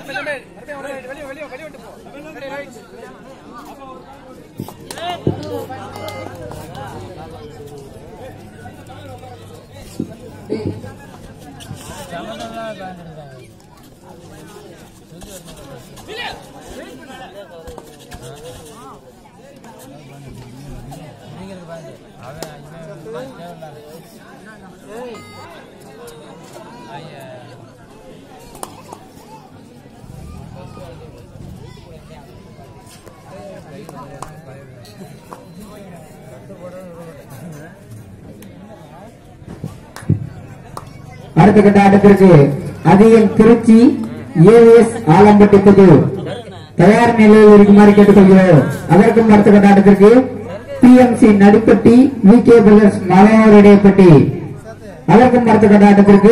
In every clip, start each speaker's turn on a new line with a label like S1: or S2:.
S1: அடுத்த கட்ட ஆட்டத்திற்கு அதிகம் திருச்சி ஏஎஸ் ஆலம்பட்டி புதூர் தயார் நிலையில் இருக்குமாறு கேட்டுக்கொள்கிறோம் அதற்கும் அடுத்த கட்ட ஆட்டத்திற்கு PMC Naduppatti V K brothers மலையாளர் இடையப்பட்டி அதற்கும் அடுத்த கட்ட ஆட்டத்திற்கு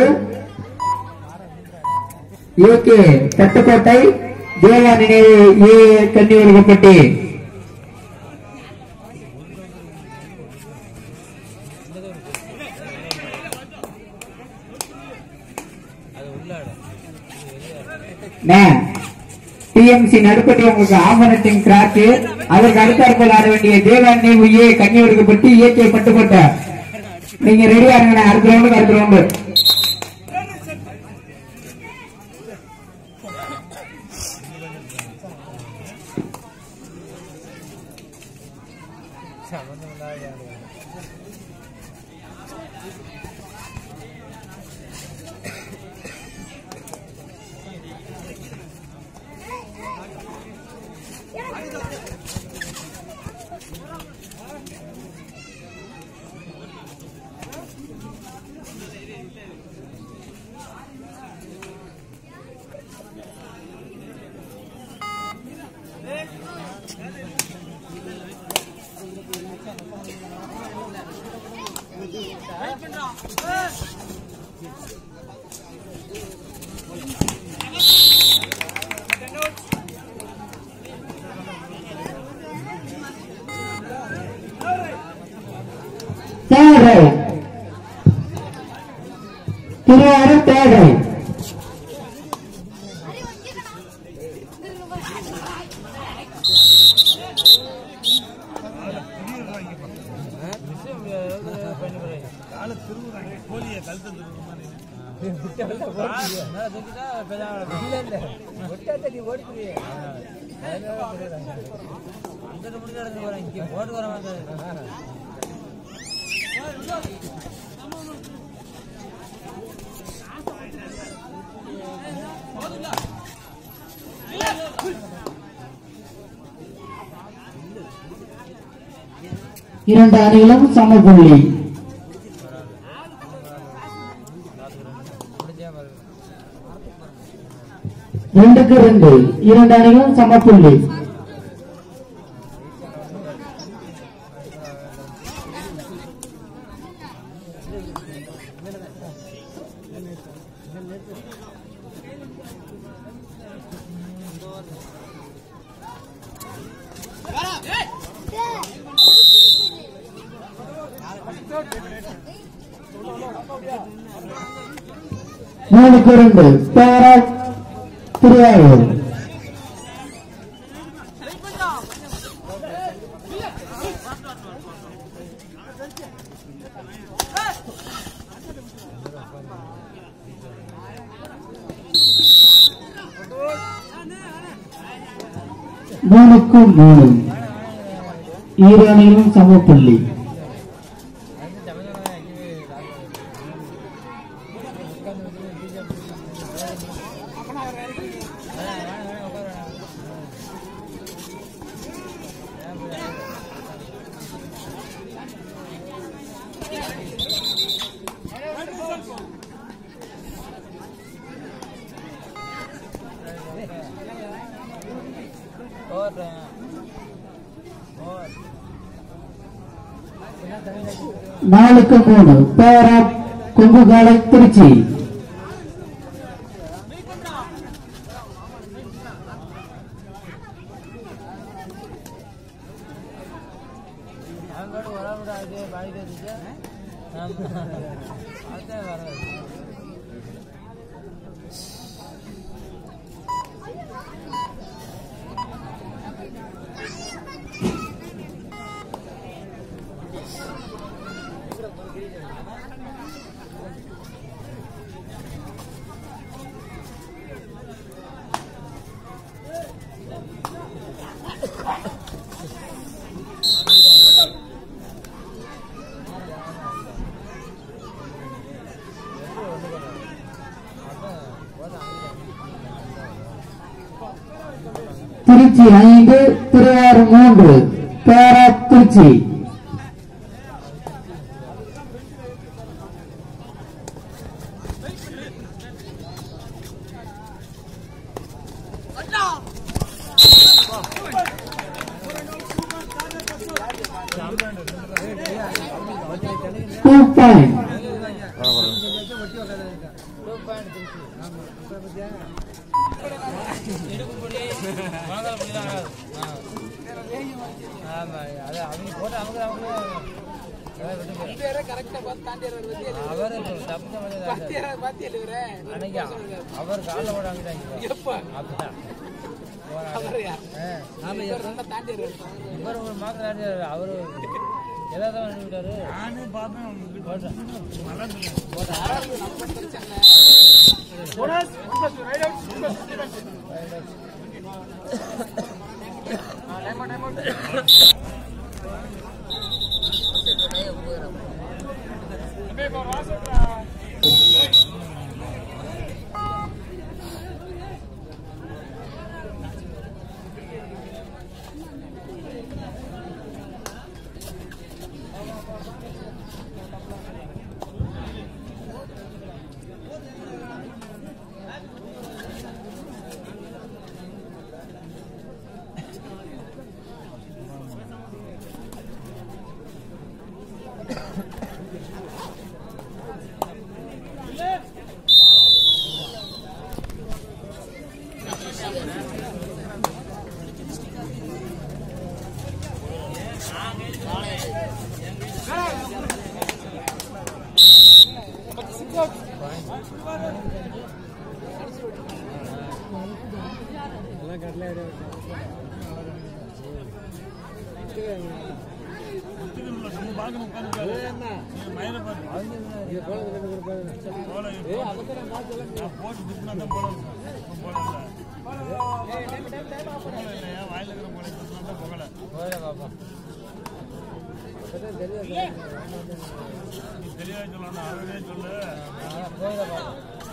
S1: ஏகே தட்டுக்கோட்டை தேவா நினைவு ஏ கன்னியூர்பட்டி டிஎம்சி நடுப்பட்டி உங்களுக்கு ஆம்பனத்தின் கிராக்கு அதற்கு அடுத்தாற்போல் ஆட வேண்டிய தேவாண்ணி உயே கன்னியூர்பட்டி ஏகே பட்டுக்கோட்டை நீங்க ரெடியா இருங்க அடுத்த ரவுண்டுக்கு அடுத்த ரவுண்டு தேவை திருவாரூர் தேவை இரண்டு அணிகளும் சம புள்ளி ரெண்டுக்கு ரெண்டு இரண்டு அணிகளும் சம புள்ளி மூணுக்கு ரெண்டு பேரா திருவாரூர் மூணுக்கு மூணு இரு அணிகளும் சம புள்ளி நாலுக்கு மூணு பேரா கொங்குகாலை திருச்சி திருச்சி ஐந்து திருவாரூர் மூன்று பேரா திருச்சி டூ பாயிண்ட்
S2: ஆமா அது அவங்க போட்டு அவங்க அவங்க அவரு தப்பு அன்னைக்கு அவர் காலில் போட வாங்கிட்டாங்க இவர் ஒரு மாத்திரம் அவரு ஏதாவது விட்டாரு போயிட பாப்பா போயிட பாப்பா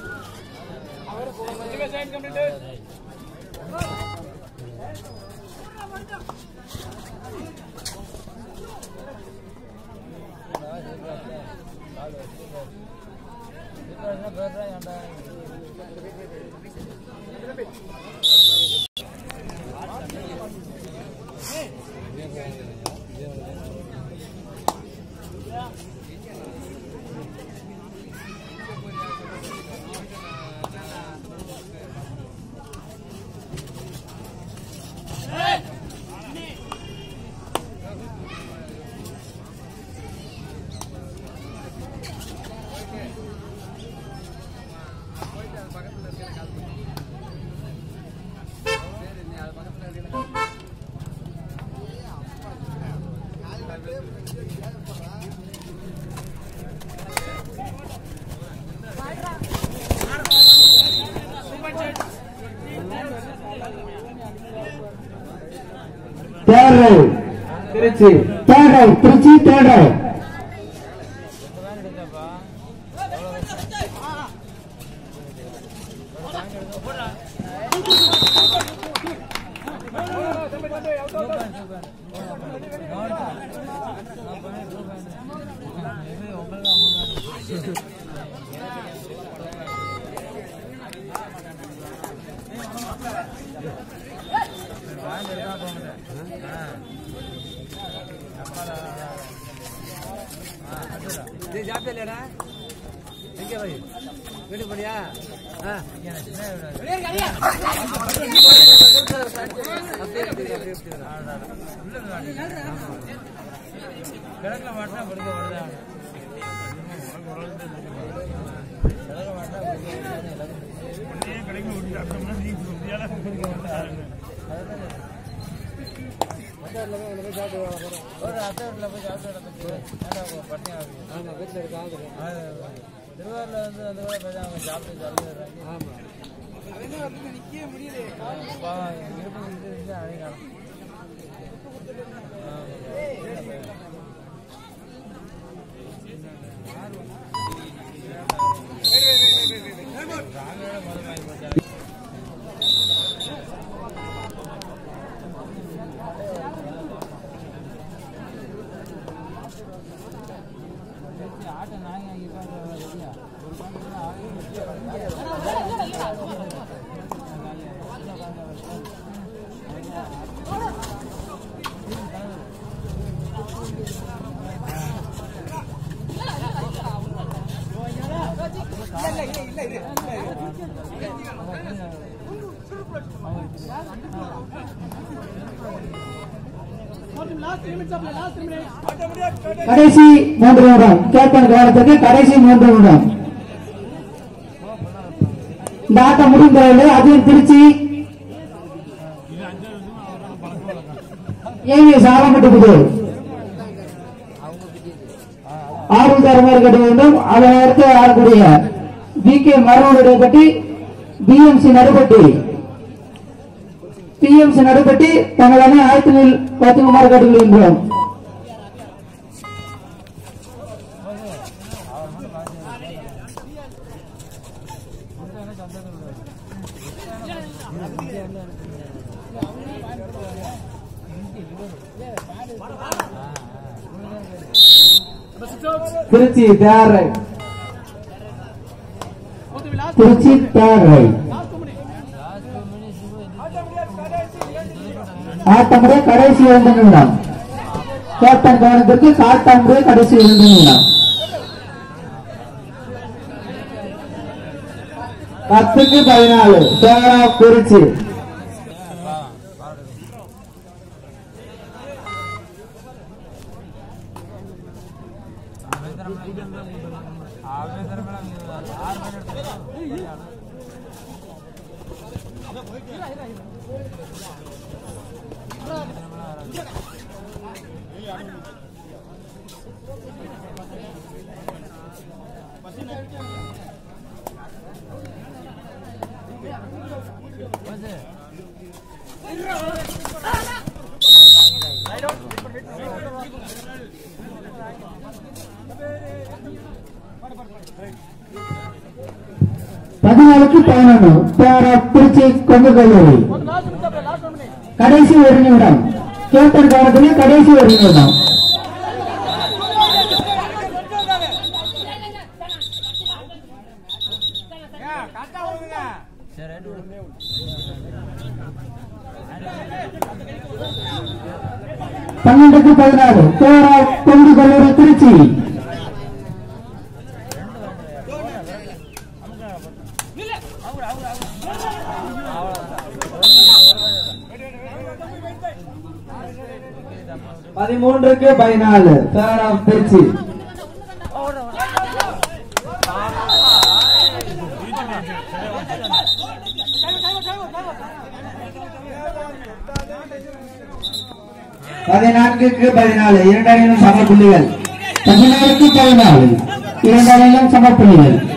S1: third right Trichy third right Trichy third right
S2: சாப்பிட்டா எங்க போய் வீட்டு போனியா ஆ கிழக்குல மாட்டினா கொடுக்க வருதா கிழக்கு மாட்டினா ஒரு அத்தை வீட்டில் போய் சாப்பிட்டு பட்டினி ஆமாம் வீட்டில் இருக்காங்க திருவாரூர்ல வந்து அந்த கூட போய் அவங்க சாப்பிட்டு சொல்லிடுறாங்க ஆமாம் பாவம், இருப்பு இது இருந்து அவங்க
S1: கடைசி மூன்று நிமிடம் கேப்டன் கவனத்திற்கு கடைசி மூன்று நிமிடம் இந்த ஆட்டம் முடிந்த அதையும் திருச்சி ஏவிஎஸ் ஆலம்பட்டு புது ஆர்வம் தருமாறு கட்ட வேண்டும் அதனை அடுத்து ஆடக்கூடிய வி கே மரண கட்டி பிஎம்சி நடுப்பட்டி பிஎம்சி நடுப்பட்டி தங்கள் அணி ஆயத்தில் பத்துக்குமாறு கட்டுக்கொள்கின்றோம் Trichy third right Trichy third right ஆட்டமுறை கடைசி இரண்டு நிமிடம் கேப்டன் கவனத்திற்கு காட்டாமுறை கடைசி இரண்டு நிமிடம் பத்துக்கு பதினாலு தேரா குறிச்சி பதினாலுக்கு பதினொன்று தேரா திருச்சி கொங்கு கல்லூரி கடைசி ஒரு நிமிடம் கேப்டன் கவனத்திற்கு கடைசி ஒரு நிமிடம்
S2: சரி ரைட்டு விடு
S1: பன்னெண்டுக்கு பதினாறு தேரா கொங்கு கல்லூரி திருச்சி பதிமூன்றுக்கு பதினாலு தேரா திருச்சி பதினான்குக்கு பதினாலு இரண்டு அணியிலும் சம புள்ளிகள் பதினாறுக்கு பதினாலு இரண்டு அணியிலும் சம புள்ளிகள்